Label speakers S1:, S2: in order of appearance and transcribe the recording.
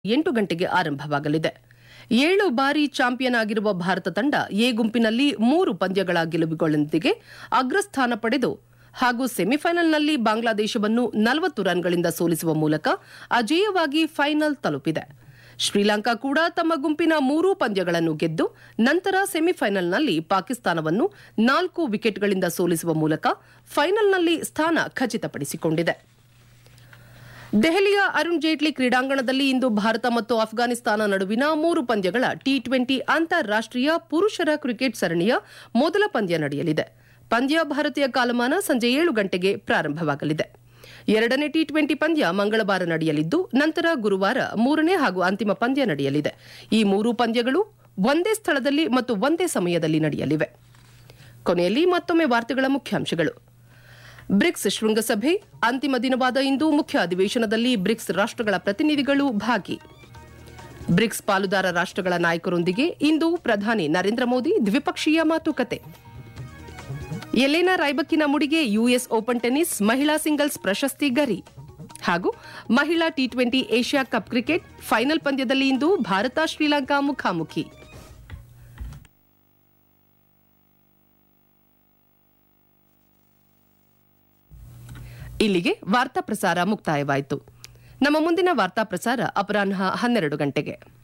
S1: ಎಂಟು ಗಂಟೆಗೆ ಆರಂಭವಾಗಲಿದೆ ಏಳು ಬಾರಿ ಚಾಂಪಿಯನ್ ಆಗಿರುವ ಭಾರತ ತಂಡ ಎ ಗುಂಪಿನಲ್ಲಿ ಮೂರು ಪಂದ್ಯಗಳ ಗೆಲುವುಗಳೊಂದಿಗೆ ಅಗ್ರಸ್ಥಾನ ಪಡೆದು ಹಾಗೂ ಸೆಮಿಫೈನಲ್ನಲ್ಲಿ ಬಾಂಗ್ಲಾದೇಶವನ್ನು ನಲವತ್ತು ರನ್ಗಳಿಂದ ಸೋಲಿಸುವ ಮೂಲಕ ಅಜೇಯವಾಗಿ ಫೈನಲ್ ತಲುಪಿದೆ ಶ್ರೀಲಂಕಾ ಕೂಡ ತಮ್ಮ ಗುಂಪಿನ ಮೂರೂ ಪಂದ್ಯಗಳನ್ನು ಗೆದ್ದು ನಂತರ ಸೆಮಿಫೈನಲ್ನಲ್ಲಿ ಪಾಕಿಸ್ತಾನವನ್ನು ನಾಲ್ಕು ವಿಕೆಟ್ಗಳಿಂದ ಸೋಲಿಸುವ ಮೂಲಕ ಫೈನಲ್ನಲ್ಲಿ ಸ್ಥಾನ ಖಚಿತಪಡಿಸಿಕೊಂಡಿದೆ ದೆಹಲಿಯ ಅರುಣ್ ಜೇಟ್ಲಿ ಕ್ರೀಡಾಂಗಣದಲ್ಲಿ ಇಂದು ಭಾರತ ಮತ್ತು ಅಫ್ಘಾನಿಸ್ತಾನ ನಡುವಿನ ಮೂರು ಪಂದ್ಯಗಳ ಟಿ ಟ್ವೆಂಟಿ ಅಂತಾರಾಷ್ಟೀಯ ಪುರುಷರ ಕ್ರಿಕೆಟ್ ಸರಣಿಯ ಮೊದಲ ಪಂದ್ಯ ನಡೆಯಲಿದೆ ಪಂದ್ಯ ಭಾರತೀಯ ಕಾಲಮಾನ ಸಂಜೆ ಏಳು ಗಂಟೆಗೆ ಪ್ರಾರಂಭವಾಗಲಿದೆ ಎರಡನೇ ಟಿ ಟ್ವೆಂಟಿ ಪಂದ್ಯ ಮಂಗಳವಾರ ನಡೆಯಲಿದ್ದು ನಂತರ ಗುರುವಾರ ಮೂರನೇ ಹಾಗೂ ಅಂತಿಮ ಪಂದ್ಯ ನಡೆಯಲಿದೆ ಈ ಮೂರು ಪಂದ್ಯಗಳು ಒಂದೇ ಸ್ಥಳದಲ್ಲಿ ಮತ್ತು ಒಂದೇ ಸಮಯದಲ್ಲಿ ನಡೆಯಲಿವೆ ಕೊನೆಯಲ್ಲಿ ಮತ್ತೊಮ್ಮೆ ವಾರ್ತೆಗಳ ಮುಖ್ಯಾಂಶಗಳು ಬ್ರಿಕ್ಸ್ ಶೃಂಗಸಭೆ ಅಂತಿಮ ದಿನವಾದ ಇಂದು ಮುಖ್ಯ ಅಧಿವೇಶನದಲ್ಲಿ ಬ್ರಿಕ್ಸ್ ರಾಷ್ಟಗಳ ಪ್ರತಿನಿಧಿಗಳು ಭಾಗಿ ಬ್ರಿಕ್ಸ್ ಪಾಲುದಾರ ರಾಷ್ಟಗಳ ನಾಯಕರೊಂದಿಗೆ ಇಂದು ಪ್ರಧಾನಿ ನರೇಂದ್ರ ಮೋದಿ ದ್ವಿಪಕ್ಷೀಯ ಮಾತುಕತೆ ಎಲೆನಾ ರೈಬಕ್ಕಿನ ಮುಡಿಗೆ ಯುಎಸ್ ಓಪನ್ ಟೆನ್ನಿಸ್ ಮಹಿಳಾ ಸಿಂಗಲ್ಸ್ ಪ್ರಶಸ್ತಿ ಗರಿ ಹಾಗೂ ಮಹಿಳಾ T twenty Asia Cup cricket final ಪಂದ್ಯದಲ್ಲಿ ಇಂದು ಭಾರತ ಶ್ರೀಲಂಕಾ ಮುಖಾಮುಖಿ ಇಲ್ಲಿಗೆ ವಾರ್ತಾ ಪ್ರಸಾರ ಮುಕ್ತಾಯವಾಯಿತು ನಮ್ಮ ಮುಂದಿನ ವಾರ್ತಾ ಪ್ರಸಾರ ಅಪರಾಹ್ನ ಹನ್ನೆರಡು ಗಂಟೆಗೆ